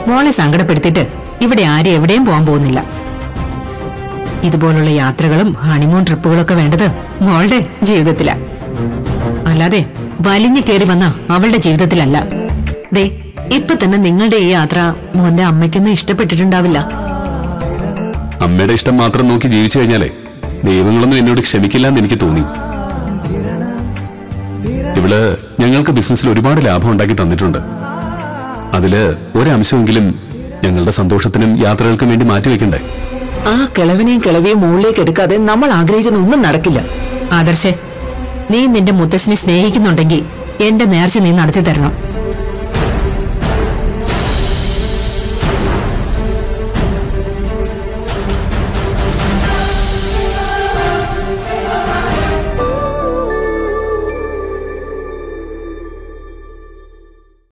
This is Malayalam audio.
മോളെ സങ്കടപ്പെടുത്തിയിട്ട് ഇവിടെ ആരും എവിടെയും പോകാൻ പോകുന്നില്ല ഇതുപോലുള്ള യാത്രകളും ഹണിമൂൺ ട്രിപ്പുകളൊക്കെ വേണ്ടത് മോളുടെ ജീവിതത്തിലാ അല്ലാതെ വലിഞ്ഞു കയറി വന്ന അവളുടെ ജീവിതത്തിലല്ല ദേ ഇപ്പൊ തന്നെ നിങ്ങളുടെ ഈ യാത്ര മോന്റെ അമ്മയ്ക്കൊന്നും ഇഷ്ടപ്പെട്ടിട്ടുണ്ടാവില്ല അമ്മയുടെ ഇഷ്ടം മാത്രം നോക്കി ജീവിച്ചു കഴിഞ്ഞാലേ ദൈവങ്ങളൊന്നും എന്നോട് ക്ഷമിക്കില്ല എന്ന് എനിക്ക് തോന്നി ഇവള് ഞങ്ങൾക്ക് ബിസിനസ്സിൽ ഒരുപാട് ലാഭം ഉണ്ടാക്കി തന്നിട്ടുണ്ട് അതില് ഒരംശമെങ്കിലും ഞങ്ങളുടെ സന്തോഷത്തിനും യാത്രകൾക്കും വേണ്ടി മാറ്റിവെക്കണ്ടേ ആ കിളവിനെയും കിളവിയും മുകളിലേക്ക് എടുക്കാതെ നമ്മൾ ആഗ്രഹിക്കുന്ന ഒന്നും നടക്കില്ല ആദർശേ നീ നിന്റെ മുത്തശ്ശനെ സ്നേഹിക്കുന്നുണ്ടെങ്കിൽ എന്റെ നേർച്ച നീ നടത്തി തരണം